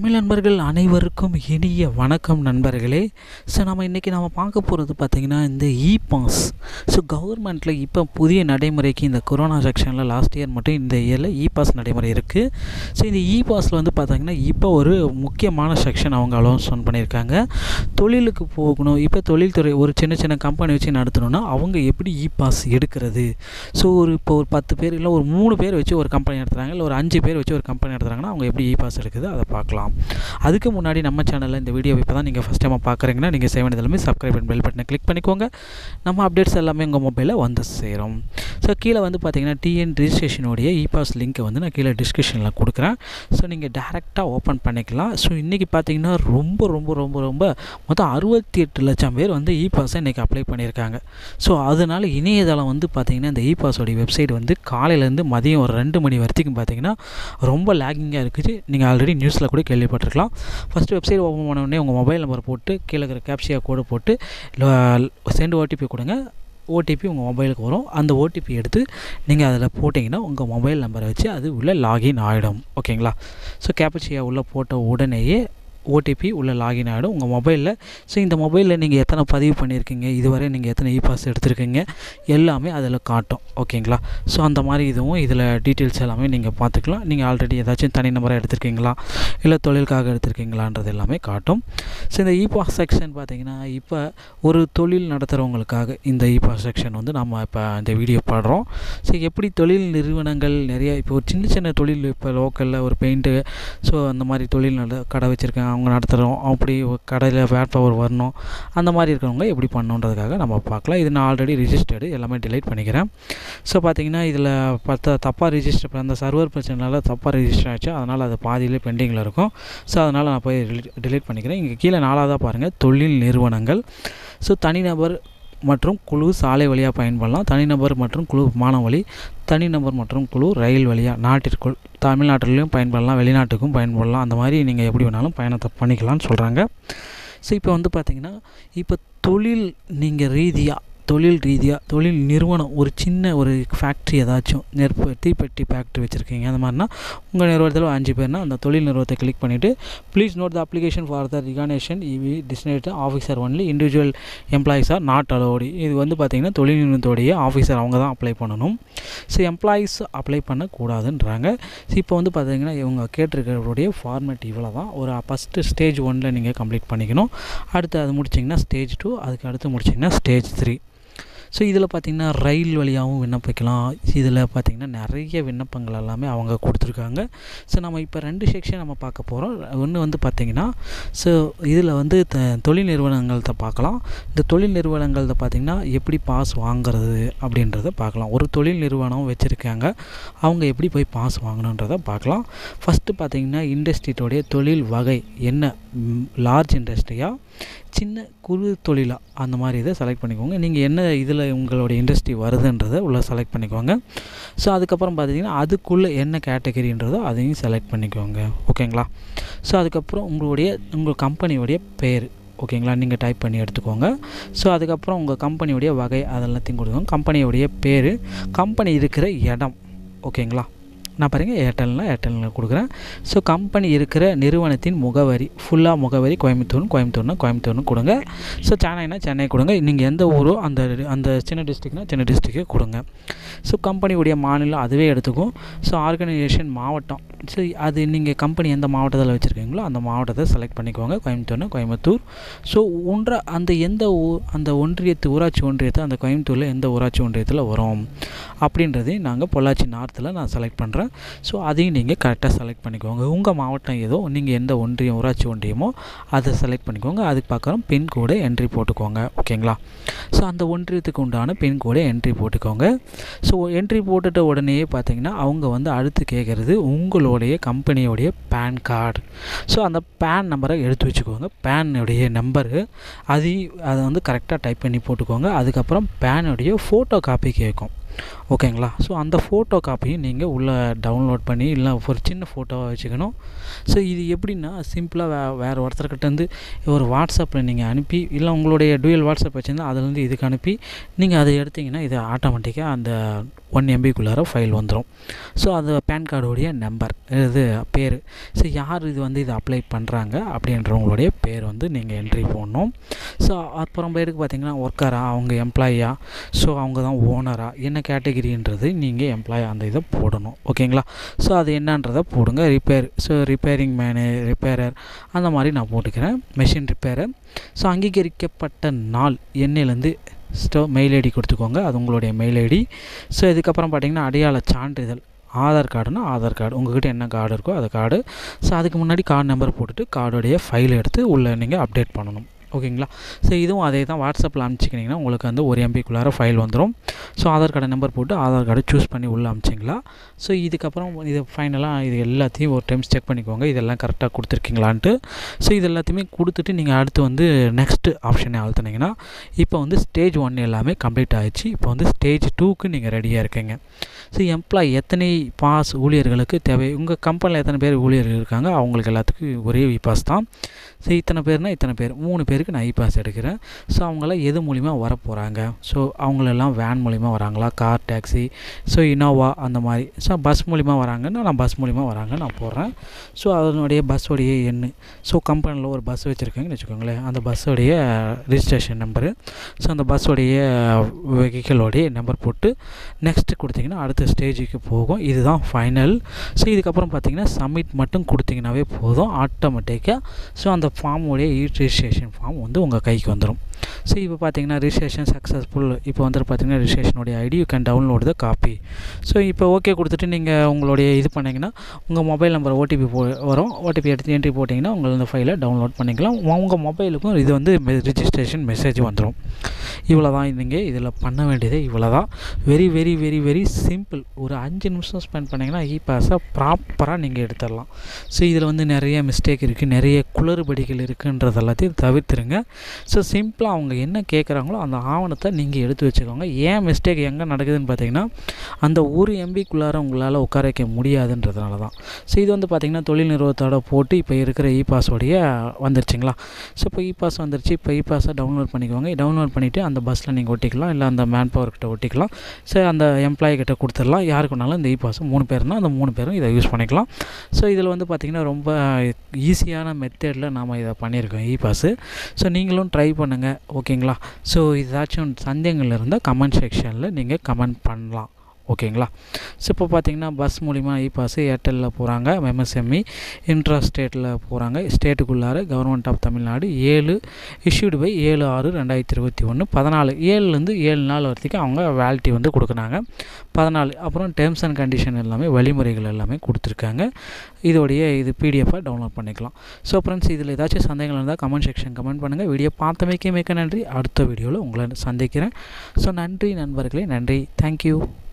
தமிழ் நண்பர்கள் அனைவருக்கும் இனிய வணக்கம் நண்பர்களே ஸோ நம்ம இன்றைக்கி நம்ம பார்க்க போகிறது பார்த்திங்கன்னா இந்த இ பாஸ் ஸோ கவர்மெண்ட்டில் இப்போ புதிய நடைமுறைக்கு இந்த கொரோனா செக்ஷனில் லாஸ்ட் இயர் மட்டும் இந்த இயரில் இ பாஸ் நடைமுறை இருக்குது ஸோ இந்த இ பாஸில் வந்து பார்த்திங்கன்னா இப்போ ஒரு முக்கியமான செக்ஷன் அவங்க அலௌன்ஸ்மெண்ட் பண்ணியிருக்காங்க தொழிலுக்கு போகணும் இப்போ தொழில்துறை ஒரு சின்ன சின்ன கம்பெனி வச்சு நடத்தணும்னா அவங்க எப்படி இ பாஸ் எடுக்கிறது ஸோ ஒரு இப்போ ஒரு பத்து பேர் இல்லை ஒரு மூணு பேர் வச்சு ஒரு கம்பெனி நடத்துகிறாங்க இல்லை ஒரு அஞ்சு பேர் வச்சு ஒரு கம்பெனி நடத்துகிறாங்கன்னா அவங்க எப்படி இ பாஸ் எடுக்குது அதை பார்க்கலாம் அதுக்கு முன்னாடி நம்ம சேனலில் இந்த வீடியோ இப்போ தான் நீங்கள் ஃபஸ்ட் டைமாக பார்க்குறீங்கன்னா நீங்கள் செய்ய வேண்டியது எல்லாமே சப்ஸ்கிரைப் அண்ட் பெல் பட்டனை கிளிக் பண்ணிக்கோங்க நம்ம அப்டேட்ஸ் எல்லாமே உங்கள் மொபைலில் வந்து சேரும் ஸோ கீழே வந்து பார்த்தீங்கன்னா டிஎன் ரிஜிஸ்ட்ரேஷனுடைய இ பாஸ் லிங்க்கை வந்து நான் கீழே டிஸ்கிரிப்ஷனில் கொடுக்குறேன் ஸோ நீங்கள் டேரெக்டாக ஓப்பன் பண்ணிக்கலாம் ஸோ இன்றைக்கி பார்த்தீங்கன்னா ரொம்ப ரொம்ப ரொம்ப ரொம்ப மொத்தம் அறுபத்தி எட்டு லட்சம் பேர் வந்து இ பாஸை இன்றைக்கி அப்ளை பண்ணியிருக்காங்க ஸோ அதனால் இணையதளம் வந்து பார்த்திங்கன்னா இந்த இ பாஸோடைய வெப்சைட் வந்து காலையிலேருந்து மதியம் ஒரு ரெண்டு மணி வரைக்கும் பார்த்தீங்கன்னா ரொம்ப லேகிங்காக இருக்குது நீங்கள் ஆல்ரெடி நியூஸில் கூட கேள்விப்பட்டிருக்கலாம் ஃபஸ்ட்டு வெப்சைட் ஓப்பன் பண்ண உடனே உங்கள் மொபைல் நம்பர் போட்டு கீழே இருக்கிற கேப்சியா கோடு போட்டு சென்ட் ஓடிபி கொடுங்க ஓடிபி உங்கள் மொபைலுக்கு வரும் அந்த ஓடிபி எடுத்து நீங்கள் அதில் போட்டிங்கன்னா உங்கள் மொபைல் நம்பரை வச்சு அது உள்ளே லாகின் ஆகிடும் ஓகேங்களா ஸோ கேப்சியா உள்ளே போட்ட உடனேயே ஓடிபி உள்ளே லாகின் ஆகிடும் உங்கள் மொபைலில் ஸோ இந்த மொபைலில் நீங்கள் எத்தனை பதிவு பண்ணியிருக்கீங்க இதுவரை நீங்கள் எத்தனை இ பாஸ் எடுத்திருக்கீங்க எல்லாமே அதில் காட்டும் ஓகேங்களா ஸோ அந்த மாதிரி இதுவும் இதில் டீட்டெயில்ஸ் எல்லாமே நீங்கள் பார்த்துக்கலாம் நீங்கள் ஆல்ரெடி ஏதாச்சும் தனி நம்பராக எடுத்திருக்கீங்களா இல்லை தொழிலுக்காக எடுத்திருக்கீங்களான்றது எல்லாமே காட்டும் ஸோ இந்த இ பாஸ் செக்ஷன் பார்த்தீங்கன்னா இப்போ ஒரு தொழில் நடத்துகிறவங்களுக்காக இந்த இ பாஸ் செக்ஷன் வந்து நம்ம இப்போ இந்த வீடியோ பாடுறோம் ஸோ எப்படி தொழில் நிறுவனங்கள் நிறைய இப்போ ஒரு சின்ன சின்ன தொழில் இப்போ லோக்கலில் ஒரு பெயிண்ட்டு ஸோ அந்த மாதிரி தொழில் நட கடை வச்சுருக்காங்க அவங்க நடத்துகிறோம் அப்படி கடையில் வேட் பவர் வரணும் அந்த மாதிரி இருக்கிறவங்க எப்படி பண்ணணுன்றதுக்காக நம்ம பார்க்கலாம் இது நான் ஆல்ரெடி ரிஜிஸ்டர்டு எல்லாமே டிலைட் பண்ணிக்கிறேன் ஸோ பார்த்தீங்கன்னா இதில் பத்த தப்பாக ரிஜிஸ்டர் அந்த சர்வர் பிரச்சனைனால தப்பாக ரிஜிஸ்டர் ஆச்சு அதனால் அது பாதியிலே பெண்டிங்கில் இருக்கும் ஸோ அதனால் நான் போய் டிலீட் பண்ணிக்கிறேன் இங்கே கீழே நாலாவதாக பாருங்கள் தொழில் நிறுவனங்கள் ஸோ தனிநபர் மற்றும் குழு சாலை வழியாக பயன்படலாம் தனிநபர் மற்றும் குழு விமான வழி தனிநபர் மற்றும் குழு ரயில் வழியாக நாட்டிற்குள் தமிழ்நாட்டிலையும் பயன்படலாம் வெளிநாட்டுக்கும் பயன்படலாம் அந்த மாதிரி நீங்கள் எப்படி வேணாலும் பயணத்தை பண்ணிக்கலாம்னு சொல்கிறாங்க ஸோ இப்போ வந்து பார்த்திங்கன்னா இப்போ தொழில் நீங்கள் ரீதியாக தொழில் ரீதியாக தொழில் நிறுவனம் ஒரு சின்ன ஒரு ஃபேக்ட்ரி ஏதாச்சும் நெருப்பு தீப்பெட்டி ஃபேக்ட்ரி வச்சுருக்கீங்க அந்த மாதிரினா உங்கள் நிறுவனத்தில் அஞ்சு பேர்னா அந்த தொழில் நிறுவனத்தை கிளிக் பண்ணிவிட்டு please note the application for the recognition இவி designated officer only individual employees are not allowed இது வந்து பார்த்திங்கன்னா தொழில் நிறுவனத்தோடைய ஆஃபீஸர் அவங்க தான் அப்ளை பண்ணணும் ஸோ எம்ப்ளாயீஸ் அப்ளை பண்ணக்கூடாதுன்றாங்க ஸோ இப்போ வந்து பார்த்திங்கன்னா இவங்க கேட்டிருக்கிறவருடைய ஃபார்மேட் இவ்வளோ தான் ஒரு ஃபஸ்ட்டு ஸ்டேஜ் ஒனில் நீங்கள் கம்ப்ளீட் பண்ணிக்கணும் அடுத்து அது முடிச்சிங்கன்னா ஸ்டேஜ் டூ அதுக்கு அடுத்து முடிச்சிங்கன்னா ஸ்டேஜ் த்ரீ ஸோ இதில் பார்த்திங்கன்னா ரயில் வழியாகவும் விண்ணப்பிக்கலாம் இதில் பார்த்திங்கன்னா நிறைய விண்ணப்பங்கள் எல்லாமே அவங்க கொடுத்துருக்காங்க ஸோ நம்ம இப்போ ரெண்டு செக்ஷன் நம்ம பார்க்க போகிறோம் ஒன்று வந்து பார்த்திங்கன்னா ஸோ இதில் வந்து த தொழில் நிறுவனங்கள்கிட்ட பார்க்கலாம் இந்த தொழில் நிறுவனங்கள்கிட்ட பார்த்திங்கன்னா எப்படி பாஸ் வாங்குறது அப்படின்றத பார்க்கலாம் ஒரு தொழில் நிறுவனம் வச்சுருக்காங்க அவங்க எப்படி போய் பாஸ் வாங்கணுன்றதை பார்க்கலாம் ஃபஸ்ட்டு பார்த்திங்கன்னா இண்டஸ்ட்ரியோடைய தொழில் வகை என்ன லார்ஜ் இண்டஸ்ட்ரியாக சின்ன குறு தொழிலாக அந்த மாதிரி இதை செலக்ட் பண்ணிக்கோங்க நீங்கள் என்ன இதில் உங்களோட இண்டஸ்ட்ரி வருதுன்றதை உள்ளே செலக்ட் பண்ணிக்கோங்க ஸோ அதுக்கப்புறம் பார்த்தீங்கன்னா அதுக்குள்ளே என்ன கேட்டகரின்றதோ அதையும் செலக்ட் பண்ணிக்கோங்க ஓகேங்களா ஸோ அதுக்கப்புறம் உங்களுடைய உங்கள் கம்பெனியோடைய பேர் ஓகேங்களா நீங்கள் டைப் பண்ணி எடுத்துக்கோங்க ஸோ அதுக்கப்புறம் உங்கள் கம்பெனியோடைய வகை அதெல்லாத்தையும் கொடுக்கோங்க கம்பெனியோடைய பேர் கம்பெனி இருக்கிற இடம் ஓகேங்களா நான் பாருங்கள் ஏர்டெல்னால் ஏர்டெல்லில் கொடுக்குறேன் ஸோ கம்பெனி இருக்கிற நிறுவனத்தின் முகவரி ஃபுல்லாக முகவரி கோயம்புத்தூர் கோயம்புத்தூர்னா கோயம்புத்தூர்னு கொடுங்க ஸோ சென்னைனா சென்னை கொடுங்க நீங்கள் எந்த ஊரோ அந்த அந்த சின்ன டிஸ்ட்ரிக்னா சின்ன டிஸ்ட்ரிக்கே கொடுங்க ஸோ கம்பெனியுடைய மாநிலம் அதுவே எடுத்துக்கும் ஸோ ஆர்கனைசேஷன் மாவட்டம் ஸோ அது நீங்கள் கம்பெனி எந்த மாவட்டத்தில் வச்சுருக்கீங்களோ அந்த மாவட்டத்தை செலக்ட் பண்ணிக்கோங்க கோயம்புத்தூர்னா கோயம்புத்தூர் ஸோ ஒன்ற அந்த எந்த ஊ அந்த ஒன்றியத்து ஊராட்சி ஒன்றியத்தை அந்த கோயம்புத்தூரில் எந்த ஊராட்சி ஒன்றியத்தில் வரும் அப்படின்றதையும் நாங்கள் பொள்ளாச்சி நார்த்தில் நான் செலக்ட் பண்ணுறேன் ஸோ அதையும் நீங்கள் கரெக்டாக செலக்ட் பண்ணிக்கோங்க உங்கள் மாவட்டம் ஏதோ நீங்கள் எந்த ஒன்றியம் ஊராட்சி ஒன்றியமோ அதை செலக்ட் பண்ணிக்கோங்க அதுக்கு பார்க்குறோம் பின்கோடை என்ட்ரி போட்டுக்கோங்க ஓகேங்களா ஸோ அந்த ஒன்றியத்துக்கு உண்டான பின்கோடை என்ட்ரி போட்டுக்கோங்க ஸோ என்ட்ரி போட்டுட்ட உடனேயே பார்த்தீங்கன்னா அவங்க வந்து அடுத்து கேட்குறது உங்களுடைய கம்பெனியோடைய பேன் கார்டு ஸோ அந்த பேன் நம்பரை எடுத்து வச்சுக்கோங்க பேனுடைய நம்பரு அது அதை வந்து கரெக்டாக டைப் பண்ணி போட்டுக்கோங்க அதுக்கப்புறம் பேனுடைய ஃபோட்டோ காப்பி கேட்கும் ஓகேங்களா ஸோ அந்த ஃபோட்டோ காப்பியும் நீங்கள் உள்ளே டவுன்லோட் பண்ணி இல்லை ஒரு சின்ன ஃபோட்டோவாக வச்சுக்கணும் ஸோ இது எப்படின்னா சிம்பிளாக வே வேறு ஒருத்தர்கிட்டேருந்து ஒரு வாட்ஸ்அப்பில் நீங்கள் அனுப்பி இல்லை உங்களுடைய டூயல் வாட்ஸ்அப் வச்சுருந்தா அதுலேருந்து இதுக்கு அனுப்பி நீங்கள் அதை எடுத்திங்கன்னா இது ஆட்டோமேட்டிக்காக அந்த ஒன் எம்பிக்குள்ளார ஃபைல் வந்துடும் ஸோ அதை பேன் கார்டோடைய நம்பர் இது பேர் ஸோ யார் இது வந்து இதை அப்ளை பண்ணுறாங்க அப்படின்றவங்களுடைய பேர் வந்து நீங்கள் என்ட்ரி போடணும் ஸோ அப்புறம் பேருக்கு பார்த்தீங்கன்னா ஒர்க்கரா அவங்க எம்ப்ளாயியா ஸோ அவங்க தான் ஓனரா என்ன கேட்டகிரின்றது நீங்கள் எம்ப்ளாயி அந்த இதை போடணும் ஓகேங்களா ஸோ அது என்னன்றதை போடுங்க ரிப்பேர் ஸோ ரிப்பேரிங் மேனே ரிப்பேரர் அந்த மாதிரி நான் போட்டுக்கிறேன் மெஷின் ரிப்பேரர் ஸோ அங்கீகரிக்கப்பட்ட நாள் எண்ணிலேருந்து ஸ்டோ மெயில் ஐடி கொடுத்துக்கோங்க அது உங்களுடைய மெயில் ஐடி ஸோ இதுக்கப்புறம் பார்த்தீங்கன்னா அடையாள சான்றிதழ் ஆதார் கார்டுனா ஆதார் கார்டு உங்கள்கிட்ட என்ன கார்டு இருக்கோ அது கார்டு ஸோ அதுக்கு முன்னாடி கார்டு நம்பர் போட்டுட்டு கார்டுடைய ஃபைல் எடுத்து உள்ளே நீங்கள் அப்டேட் பண்ணணும் ஓகேங்களா ஸோ இதுவும் அதே தான் வாட்ஸ்அப்பில் அனுப்பிச்சிக்கிட்டிங்கன்னா உங்களுக்கு வந்து ஒரு எம்பிக்குள்ளார ஃபைல் வந்துடும் ஸோ ஆதார் கார்டு நம்பர் போட்டு ஆதார் கார்டு சூஸ் பண்ணி உள்ளே அமிச்சிங்களா ஸோ இதுக்கப்புறம் இது ஃபைனலாக இது எல்லாத்தையும் ஒரு டைம் செக் பண்ணிக்கோங்க இதெல்லாம் கரெக்டாக கொடுத்துருக்கீங்களான்ட்டு ஸோ இது எல்லாத்தையுமே கொடுத்துட்டு நீங்கள் அடுத்து வந்து நெக்ஸ்ட்டு ஆப்ஷனை அழுத்தினீங்கன்னா இப்போ வந்து ஸ்டேஜ் ஒன் எல்லாமே கம்ப்ளீட் ஆகிடுச்சு இப்போ வந்து ஸ்டேஜ் டூக்கு நீங்கள் ரெடியாக இருக்கீங்க ஸோ எம்ப்ளாய் எத்தனை பாஸ் ஊழியர்களுக்கு தேவை உங்கள் கம்பெனியில் எத்தனை பேர் ஊழியர்கள் இருக்காங்க அவங்களுக்கு எல்லாத்துக்கும் ஒரே இ பாஸ் தான் ஸோ இத்தனை பேர்னால் இத்தனை பேர் மூணு பேருக்கு நான் இ பாஸ் எடுக்கிறேன் ஸோ அவங்களாம் எது மூலிமா வர போகிறாங்க ஸோ அவங்களெல்லாம் வேன் மூலிமா வராங்களா கார் டாக்ஸி ஸோ இனோவா அந்த மாதிரி ஸோ பஸ் மூலிமா வராங்கன்னா நான் பஸ் மூலிமா வராங்க நான் போடுறேன் ஸோ அதனுடைய பஸ்ஸோடைய எண் ஸோ கம்பெனியில் ஒரு பஸ் வச்சுருக்காங்கன்னு வச்சுக்கோங்களேன் அந்த பஸ்ஸோடைய ரிஜிஸ்ட்ரேஷன் நம்பரு ஸோ அந்த பஸ்ஸோடைய வெஹிக்கிளோடைய நம்பர் போட்டு நெக்ஸ்ட்டு கொடுத்தீங்கன்னா அடுத்த ஸ்டேஜுக்கு போகும் இதுதான் ஃபைனல் ஸோ இதுக்கப்புறம் பார்த்தீங்கன்னா சப்மிட் மட்டும் கொடுத்தீங்கன்னாவே போதும் ஆட்டோமேட்டிக்காக ஸோ அந்த ஃபார்முடைய ரிஜிஸ்ட்ரேஷன் ஃபார்ம் வந்து உங்கள் கைக்கு வந்துடும் ஸோ இப்போ பார்த்தீங்கன்னா ரிஜிஸ்ட்ரேஷன் சக்ஸஸ்ஃபுல் இப்போ வந்துட்டு பார்த்தீங்கன்னா ரிஜிஸ்ட்ரேஷனுடைய ID you can download the copy so இப்போ ஓகே கொடுத்துட்டு நீங்கள் உங்களுடைய இது பண்ணிங்கன்னா உங்கள் மொபைல் நம்பர் ஓடிபி போ வரும் ஓடிபி எடுத்து என்ட்ரி போட்டிங்கன்னா உங்கள் இந்த ஃபைலை டவுன்லோட் பண்ணிக்கலாம் உங்கள் மொபைலுக்கும் இது வந்து ரிஜிஸ்ட்ரேஷன் மெசேஜ் வந்துடும் இவ்வளோ தான் நீங்கள் இதில் பண்ண வேண்டியது இவ்வளோ தான் very very very very simple ஒரு அஞ்சு நிமிஷம் ஸ்பெண்ட் பண்ணிங்கன்னா இ பாஸை ப்ராப்பராக நீங்கள் எடுத்துடலாம் ஸோ இதில் வந்து நிறைய மிஸ்டேக் இருக்குது நிறைய குளறுபடிகள் இருக்குன்றது எல்லாத்தையும் தவிர்த்துருங்க ஸோ சிம்பிளாக அவங்க என்ன கேட்குறாங்களோ அந்த ஆவணத்தை நீங்கள் எடுத்து வச்சுக்கோங்க ஏன் மிஸ்டேக் எங்கே நடக்குதுன்னு பார்த்தீங்கன்னா அந்த ஒரு எம்பிக்குள்ளார உங்களால் உட்கார வைக்க முடியாதுன்றதுனால தான் ஸோ இது வந்து பார்த்திங்கன்னா தொழில் நிறுவனத்தோட போட்டு இப்போ இருக்கிற இ பாஸோடைய வந்துருச்சுங்களா ஸோ இப்போ இ பாஸ் வந்துருச்சு இப்போ இ பாஸை டவுன்லோட் பண்ணிக்கோங்க டவுன்லோட் பண்ணிவிட்டு அந்த பஸ்ஸில் நீங்கள் ஒட்டிக்கலாம் இல்லை அந்த மேன் பவர் கிட்ட ஒட்டிக்கலாம் ஸோ அந்த எம்ப்ளாயி கிட்ட கொடுத்துடலாம் யாருக்கு வேணாலும் இந்த இ பாஸ் மூணு பேர்னால் அந்த மூணு பேரும் இதை யூஸ் பண்ணிக்கலாம் ஸோ இதில் வந்து பார்த்திங்கன்னா ரொம்ப ஈஸியான மெத்தடில் நாம் இதை பண்ணியிருக்கோம் இ பாஸு ஸோ நீங்களும் ட்ரை பண்ணுங்கள் ஓகேங்களா ஸோ ஏதாச்சும் சந்தேகங்கள் இருந்தால் கமெண்ட் செக்ஷனில் நீங்கள் கமெண்ட் பண்ணலாம் ஓகேங்களா ஸோ இப்போ பார்த்தீங்கன்னா பஸ் மூலிமா இ பாஸ் ஏர்டெல்லில் போகிறாங்க எம்எஸ்எம்இ இன்ட்ரா ஸ்டேட்டில் போகிறாங்க ஸ்டேட்டுக்குள்ளார கவர்மெண்ட் ஆஃப் தமிழ்நாடு ஏழு இஷ்யூடு பை ஏழு ஆறு ரெண்டாயிரத்தி இருபத்தி ஒன்று பதினாலு ஏழுலேருந்து ஏழு நாள் வரைக்கும் அவங்க வேலிட்டி வந்து கொடுக்குறாங்க பதினாலு அப்புறம் டேர்ம்ஸ் அண்ட் கண்டிஷன் எல்லாமே வழிமுறைகள் எல்லாமே கொடுத்துருக்காங்க இதோடைய இது பிடிஎஃபாக டவுன்லோட் பண்ணிக்கலாம் ஸோ ஃப்ரெண்ட்ஸ் இதில் ஏதாச்சும் சந்தேகங்கள் இருந்தால் கமெண்ட் செக்ஷன் கமெண்ட் பண்ணுங்கள் வீடியோ பார்த்தமைக்கே மிக்க நன்றி அடுத்த வீடியோவில் உங்களை சந்திக்கிறேன் ஸோ நன்றி நண்பர்களே நன்றி தேங்க்யூ